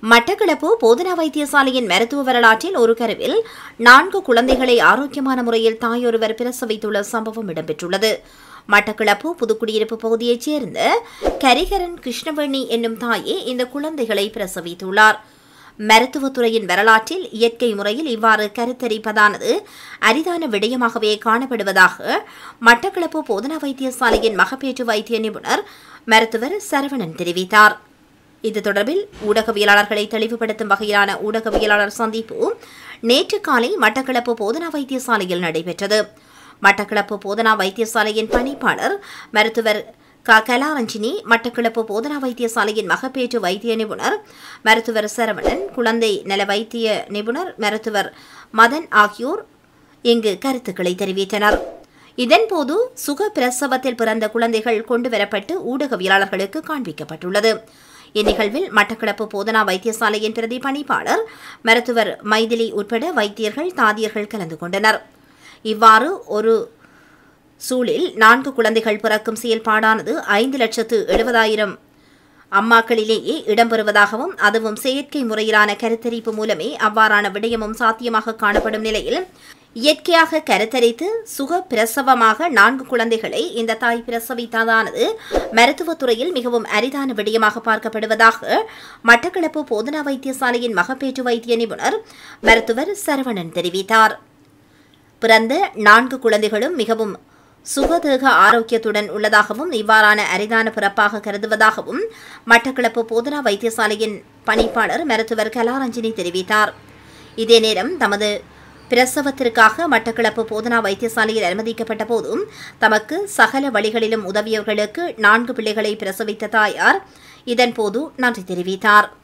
மட்டக்களப்பு போதனா வைத்தியசாலையின் மருத்துவ வரலாற்றில் ஒரு கருவில் நான்கு குழந்தைகளை ஆரோக்கியமான முறையில் தாயொருவர் பிரசவித்துள்ள சம்பவம் இடம்பெற்றுள்ளது மட்டக்களப்பு புதுக்குடியிருப்பு பகுதியைச் சேர்ந்த கரிகரன் கிருஷ்ணவேணி என்னும் தாயே இந்த குழந்தைகளை பிரசவித்துள்ளார் மருத்துவத்துறையின் வரலாற்றில் இயற்கை முறையில் இவ்வாறு கருத்தரிப்பதானது அரிதான விடயமாகவே காணப்படுவதாக மட்டக்களப்பு போதனா வைத்தியசாலையின் மகப்பேற்று வைத்திய நிபுணர் மருத்துவர் சரவணன் தெரிவித்தார் இது தொடர்பில் ஊடகவியலாளர்களை தெளிவுபடுத்தும் வகையிலான ஊடகவியலாளர் சந்திப்பு நேற்று காலை மட்டக்களப்பு போதனா வைத்தியசாலையில் நடைபெற்றது மட்டக்களப்பு போதனா வைத்தியசாலையின் பணிப்பாளர் மருத்துவர் க கலாரஞ்சினி மட்டக்களப்பு போதனா வைத்தியசாலையின் மகப்பேற்று வைத்திய நிபுணர் மருத்துவர் சரவணன் குழந்தை நல வைத்திய நிபுணர் மருத்துவர் மதன் ஆகியோர் இங்கு கருத்துக்களை தெரிவித்தனர் இதன்போது சுக பிரசவத்தில் பிறந்த குழந்தைகள் கொண்டுவரப்பட்டு ஊடகவியலாளர்களுக்கு காண்பிக்கப்பட்டுள்ளது இந்நிகழ்வில் மட்டக்களப்பு போதனா வைத்தியசாலையின் பிரதி பணிப்பாளர் மருத்துவர் மைதிலி உட்பட வைத்தியர்கள் தாதியர்கள் கலந்து கொண்டனர் இவ்வாறு ஒரு சூழில் நான்கு குழந்தைகள் பிறக்கும் செயல்பாடானது ஐந்து லட்சத்து எழுபதாயிரம் அம்மாக்களிலேயே இடம்பெறுவதாகவும் அதுவும் செயற்கை முறையிலான கருத்தரிப்பு மூலமே அவ்வாறான விடயமும் சாத்தியமாக காணப்படும் நிலையில் இயற்கையாக கருத்தரித்து சுக பிரசவமாக நான்கு குழந்தைகளை இந்த தாய் பிரசவித்ததானது மருத்துவத்துறையில் மிகவும் அரிதான விடயமாக பார்க்கப்படுவதாக மட்டக்களப்பு போதனா வைத்தியசாலையின் மகப்பேற்று வைத்திய நிபுணர் மருத்துவர் சரவணன் தெரிவித்தார் பிறந்த நான்கு குழந்தைகளும் மிகவும் சுகதேக ஆரோக்கியத்துடன் உள்ளதாகவும் இவ்வாறான அரிதான பிறப்பாக கருதுவதாகவும் மட்டக்களப்பு போதனா வைத்தியசாலையின் பணிப்பாளர் மருத்துவர் கலாரஞ்சினி தெரிவித்தார் இதே நேரம் தமது பிரசவத்திற்காக மட்டக்களப்பு போதனா வைத்தியசாலையில் அனுமதிக்கப்பட்ட போதும் தமக்கு சகல வழிகளிலும் உதவியவர்களுக்கு நான்கு பிள்ளைகளை பிரசவித்த தாயார் இதன்போது நன்றி தெரிவித்தார்